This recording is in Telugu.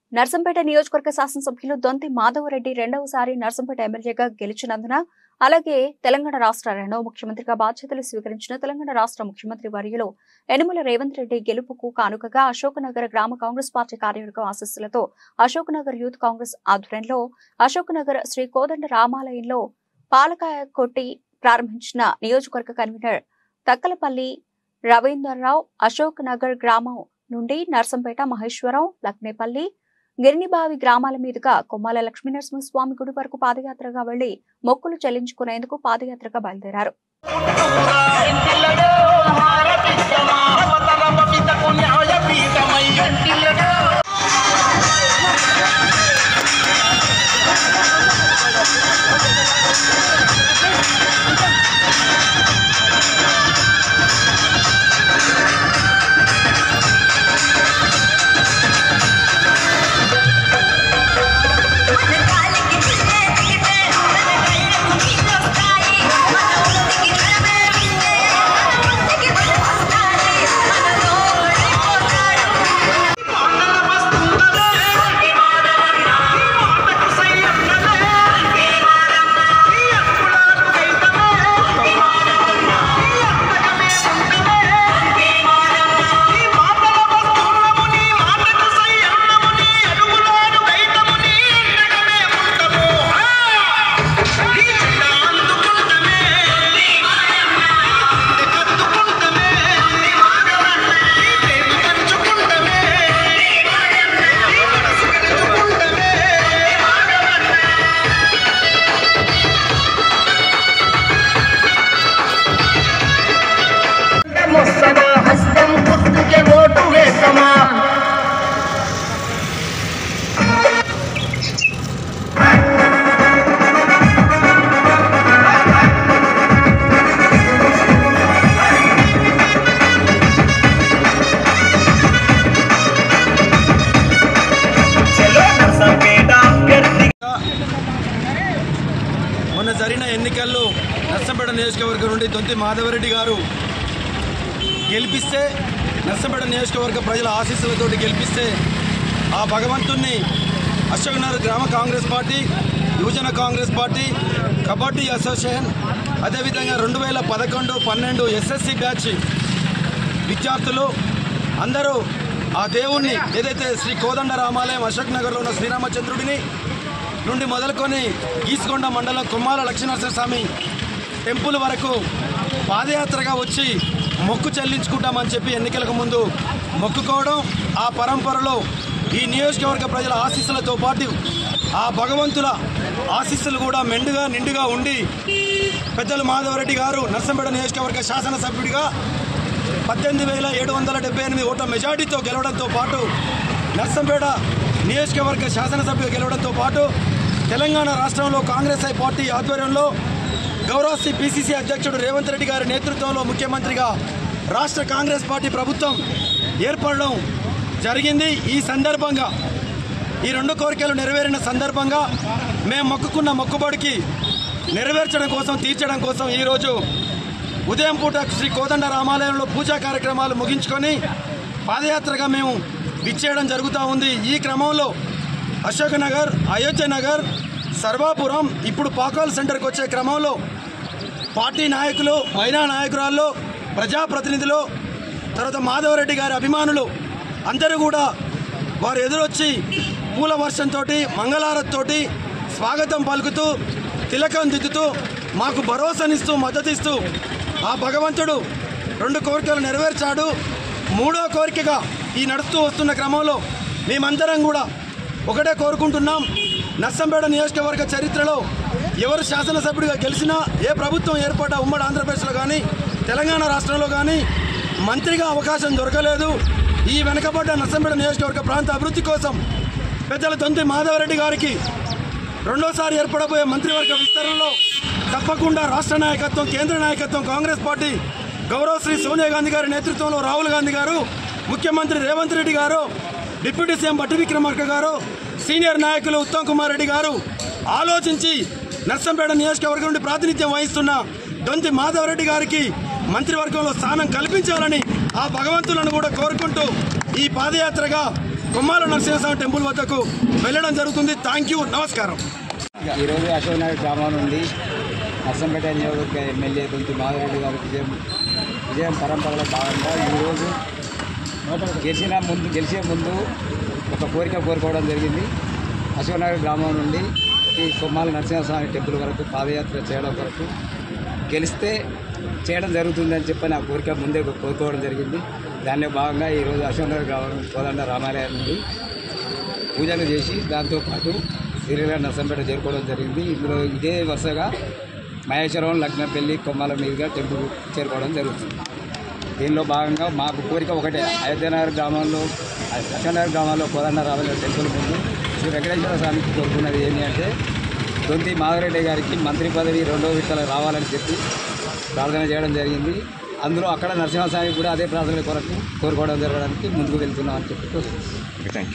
నర్సంపేట నియోజకవర్గ శాసనసభ్యులు దొంతి మాధవరెడ్డి రెండవసారి నర్సంపేట ఎమ్మెల్యేగా గెలిచినందున అలాగే తెలంగాణ రాష్ట్ర రెండవ ముఖ్యమంత్రిగా బాధ్యతలు స్వీకరించిన తెలంగాణ రాష్ట్ర ముఖ్యమంత్రి వర్యులు యనుమల రేవంత్ రెడ్డి గెలుపుకు కానుకగా అశోక్ గ్రామ కాంగ్రెస్ పార్టీ కార్యవర్గం ఆశస్సులతో అశోక్ నగర్ యూత్ కాంగ్రెస్ ఆధ్వర్యంలో అశోక్ నగర్ శ్రీ కోదండ రామాలయంలో పాలకాయ కొట్టి ప్రారంభించిన నియోజకవర్గ కన్వీనర్ తక్కలపల్లి రవీందర్రావు అశోక్ నగర్ గ్రామం నుండి నర్సంపేట మహేశ్వరం లక్నేపల్లి గిరినిబావి గ్రామాల మీదుగా కొమ్మాల లక్ష్మీనరసింహస్వామి గుడి వరకు పాదయాత్రగా వెళ్లి మొక్కులు చెల్లించుకునేందుకు పాదయాత్రగా బయలుదేరారు ఇంటిల్లడో హారతిద్దమా అవతరమ పితకు న్యాయపీఠమై ఇంటిల్లడో మన కాలికి చిన్నే దిగితే మన కళ్ళకు నీళ్ళొస్తాయి మన ఊరికి ధనమే విందే ఊరికి వస్తాయి మనలో పడిపోతాడు ముస్తమా హస్తం గుర్తుకే ఓటు వేసమా చలో నర్సంపేట అభ్యర్థి మొన్న జరిగిన ఎన్నికల్లో నర్సంపేట నియోజకవర్గం నుండి దొంతి మాధవరెడ్డి గారు గెలిపిస్తే నర్సంపేట నియోజకవర్గ ప్రజల ఆశీస్సులతోటి గెలిపిస్తే ఆ భగవంతుణ్ణి అశోక్నగర్ గ్రామ కాంగ్రెస్ పార్టీ యువజన కాంగ్రెస్ పార్టీ కబడ్డీ అసోసియేషన్ అదేవిధంగా రెండు వేల పదకొండు పన్నెండు ఎస్ఎస్సి బ్యాచ్ విద్యార్థులు అందరూ ఆ దేవుణ్ణి ఏదైతే శ్రీ కోదండ రామాలయం అశోక్ నగర్లో ఉన్న శ్రీరామచంద్రుడిని నుండి మొదలుకొని గీసుకొండ మండలం కుమ్మాల లక్ష్మీనరసింహ స్వామి టెంపుల్ వరకు పాదయాత్రగా వచ్చి మొక్కు చెల్లించుకుంటామని చెప్పి ఎన్నికలకు ముందు మొక్కుకోవడం ఆ పరంపరలో ఈ నియోజకవర్గ ప్రజల ఆశీస్సులతో పాటు ఆ భగవంతుల ఆశీస్సులు కూడా మెండుగా నిండుగా ఉండి పెద్దలు మాధవరెడ్డి గారు నర్సంపేట నియోజకవర్గ శాసనసభ్యుడిగా పద్దెనిమిది వేల ఏడు వందల డెబ్బై ఎనిమిది ఓట్ల మెజార్టీతో గెలవడంతో పాటు నర్సంపేట నియోజకవర్గ శాసనసభ్యులు గెలవడంతో పాటు తెలంగాణ రాష్ట్రంలో కాంగ్రెస్ ఐ పార్టీ ఆధ్వర్యంలో గౌరవ శ్రీ పిసిసి అధ్యక్షుడు రేవంత్ రెడ్డి గారి నేతృత్వంలో ముఖ్యమంత్రిగా రాష్ట్ర కాంగ్రెస్ పార్టీ ప్రభుత్వం ఏర్పడడం జరిగింది ఈ సందర్భంగా ఈ రెండు కోరికలు నెరవేరిన సందర్భంగా మేము మొక్కుకున్న మొక్కుబడికి నెరవేర్చడం కోసం తీర్చడం కోసం ఈరోజు ఉదయం పూట శ్రీ కోదండ రామాలయంలో పూజా కార్యక్రమాలు ముగించుకొని పాదయాత్రగా మేము విచ్చేయడం జరుగుతూ ఉంది ఈ క్రమంలో అశోక్ నగర్ అయోధ్య నగర్ సర్వాపురం ఇప్పుడు పాకాల్ సెంటర్కి వచ్చే క్రమంలో పార్టీ నాయకులు మహిళా నాయకురాళ్ళు ప్రజాప్రతినిధులు తర్వాత మాధవరెడ్డి గారి అభిమానులు అందరూ కూడా వారు ఎదురొచ్చి పూల వర్షంతో మంగళారతితోటి స్వాగతం పలుకుతూ తిలకం దిద్దుతూ మాకు భరోసానిస్తూ మద్దతిస్తూ ఆ భగవంతుడు రెండు కోరికలు నెరవేర్చాడు మూడో కోరికగా ఈ నడుస్తూ వస్తున్న క్రమంలో మేమందరం కూడా ఒకటే కోరుకుంటున్నాం నర్సంపేట నియోజకవర్గ చరిత్రలో ఎవరు శాసనసభ్యుడిగా గెలిచినా ఏ ప్రభుత్వం ఏర్పడ్డ ఉమ్మడి ఆంధ్రప్రదేశ్లో కానీ తెలంగాణ రాష్ట్రంలో కానీ మంత్రిగా అవకాశం దొరకలేదు ఈ వెనకబడ్డ నర్సంపేట నియోజకవర్గ ప్రాంత అభివృద్ధి కోసం పెద్దల దొంతి మాధవరెడ్డి గారికి రెండోసారి ఏర్పడబోయే మంత్రివర్గ విస్తరణలో తప్పకుండా రాష్ట్ర నాయకత్వం కేంద్ర నాయకత్వం కాంగ్రెస్ పార్టీ గౌరవ శ్రీ సోనియా గాంధీ గారి నేతృత్వంలో రాహుల్ గాంధీ గారు ముఖ్యమంత్రి రేవంత్ రెడ్డి గారు డిప్యూటీ సీఎం బట్టి విక్రమార్క గారు సీనియర్ నాయకులు ఉత్తమ్ కుమార్ రెడ్డి గారు ఆలోచించి నర్సంపేట నియోజకవర్గం నుండి ప్రాతినిధ్యం వహిస్తున్న దొంతి మాధవరెడ్డి గారికి మంత్రివర్గంలో స్థానం కల్పించాలని ఆ భగవంతులను కూడా కోరుకుంటూ ఈ పాదయాత్రగా కొమ్మాల నరసింహస్వామి టెంపుల్ వద్దకు వెళ్ళడం జరుగుతుంది థ్యాంక్ యూ నమస్కారం ఈరోజు అశోక్ నగర్ గ్రామం నుండి నర్సంపేట నియోజకవర్గ ఎమ్మెల్యే దొంతి మాధవరెడ్డి గారి విజయం విజయం పరంపరలో భాగంగా ఈరోజు గెలిచిన ముందు గెలిచే ముందు ఒక కోరిక కోరుకోవడం జరిగింది అశోక్ నగర్ గ్రామం నుండి ఈ కొమ్మాల నరసింహస్వామి టెంపుల్ వరకు పాదయాత్ర చేయడం వరకు గెలిస్తే చేయడం జరుగుతుందని చెప్పి నా కోరిక ముందే కోరుకోవడం జరిగింది దానిలో భాగంగా ఈరోజు అశోక్ నగర్ గ్రామం కోదండ రామాలయం నుండి పూజలు చేసి దాంతోపాటు సిరిల నర్సంపేట చేరుకోవడం జరిగింది ఇందులో ఇదే వరుసగా మహేశ్వరం లగ్నపల్లి కొమ్మాల మీదుగా టెంపుల్ చేరుకోవడం జరుగుతుంది దీనిలో భాగంగా మాకు కోరిక ఒకటే అయోధ్యనగర్ గ్రామంలో అశోనగర్ గ్రామంలో కోదండ రామల టెంపుల్ ముందు శ్రీ వెంకటేశ్వర స్వామికి కోరుకున్నది ఏంటి అంటే దొంతి మాధవరెడ్డి గారికి మంత్రి పదవి రెండో విడతలు రావాలని చెప్పి ప్రార్థన చేయడం జరిగింది అందులో అక్కడ నరసింహస్వామి కూడా అదే ప్రార్థన కొరకు కోరుకోవడం జరగడానికి ముందుకు వెళ్తున్నాం అని చెప్పి కోరుకుంటున్నాం.